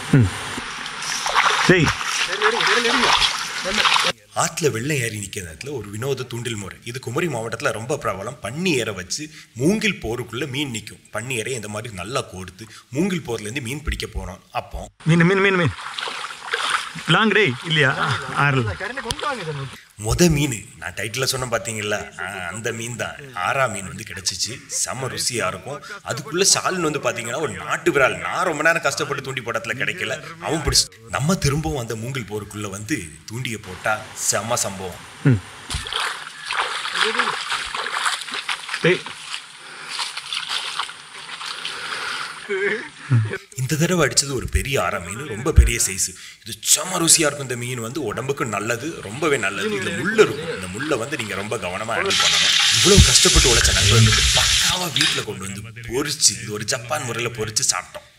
டேய் ஆற்றுல வெள்ளம் ஏறி நிற்கிற நேரத்தில் ஒரு வினோத தூண்டில் முறை இது குமரி மாவட்டத்தில் ரொம்ப பிரபலம் பன்னி ஏற வச்சு மூங்கில் போருக்குள்ளே மீன் நிற்கும் பன்னி ஏற இந்த மாதிரி நல்லா கோர்த்து மூங்கில் போர்லேருந்து மீன் பிடிக்க போனோம் அப்போ மீன் மீன் மீன் மீன் லாங் டே இல்லையா ஆறல் முத மீன் நான் டைட்டில் சொன்னேன் பார்த்தீங்களா ஆ, அந்த மீன் தான் ஆறா மீன் வந்து கிடச்சிச்சு செம ருசியாக இருக்கும் அதுக்குள்ளே சால்னு வந்து பார்த்தீங்கன்னா ஒரு நாட்டு விரால் நான் ரொம்ப நேரம் கஷ்டப்பட்டு தூண்டி போட்டத்தில் கிடைக்கல அவன் பிடிச்சி நம்ம திரும்பவும் அந்த மூங்கில் போருக்குள்ளே வந்து தூண்டியை போட்டால் செம சம்பவம் டேய் இந்த தடவை அடிச்சது ஒரு பெரிய ஆற மீன் ரொம்ப பெரிய சைஸ் இது செம ருசியா இருக்கும் இந்த மீன் வந்து உடம்புக்கு நல்லது ரொம்பவே நல்லது இதுல முள் இருக்கும் இந்த முள்ளை வந்து நீங்க ரொம்ப கவனமா ஹேண்டில் பண்ணணும் இவ்வளவு கஷ்டப்பட்டு உழைச்ச நண்பர்களுக்கு பக்காவா வீட்டுல கொண்டு வந்து பொரிச்சு இது ஒரு ஜப்பான் முறையில பொரிச்சு சாப்பிட்டோம்